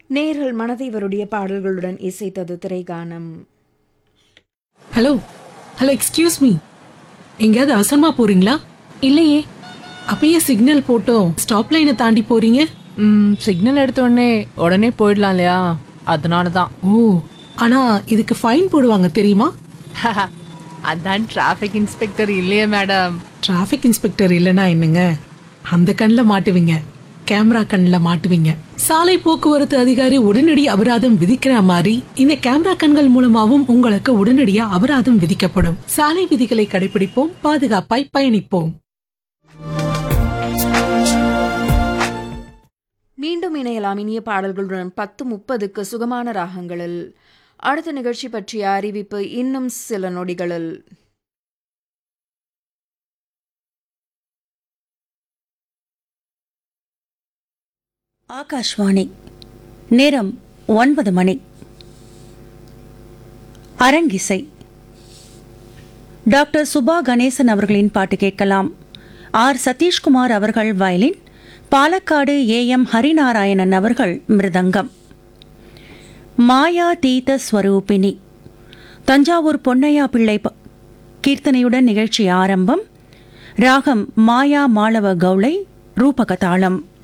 நேர்கள் மனதை வருடைய பாடல்களுடன் இசைத்தது திரைகானம் ஹலோ ஹலோ எக்ஸ்கியூஸ் மீ எங்கேயாவது அவசரமா போறீங்களா இல்லையே அப்பயே சிக்னல் போட்டோம் ஸ்டாப் லைனை தாண்டி போறீங்க ம் சிக்னல் எடுத்த உடனே உடனே போயிடலாம் இல்லையா அதனால தான் ஓ ஆனா இதுக்கு ஃபைன் போடுவாங்க தெரியுமா அதான் டிராஃபிக் இன்ஸ்பெக்டர் இல்லையே மேடம் டிராஃபிக் இன்ஸ்பெக்டர் இல்லைன்னா என்னங்க அந்த கண்ணில் மாட்டுவீங்க கேமரா கண்ணில் மாட்டுவீங்க சாலை போக்குவரத்து அதிகாரி உடனடி அபராதம் விதிக்கிற மாதிரி இந்த கேமரா கண்கள் மூலமாவும் உங்களுக்கு உடனடியா அபராதம் விதிக்கப்படும் சாலை விதிகளை கடைபிடிப்போம் பாதுகாப்பாய் பயணிப்போம் மீண்டும் இணையலாம் இனிய பாடல்களுடன் பத்து முப்பதுக்கு சுகமான ராகங்களில் அடுத்த நிகழ்ச்சி பற்றிய அறிவிப்பு இன்னும் சில நொடிகளில் ஆகாஷ்வாணி நேரம் ஒன்பது மணி அரங்கிசை டாக்டர் சுபா கணேசன் அவர்களின் பாட்டு கேட்கலாம் ஆர் சதீஷ்குமார் அவர்கள் violin Palakkad A M Harinarayanan அவர்கள் மிருதங்கம் மாயா தீத ஸ்வரூபிணி தஞ்சாவூர் பொன்னையா பிள்ளை ப- கீர்த்தனையுடன் நிகழ்ச்சி ஆரம்பம் ராகம் மாயா மாளவ கௌளை ரூபகதாளம்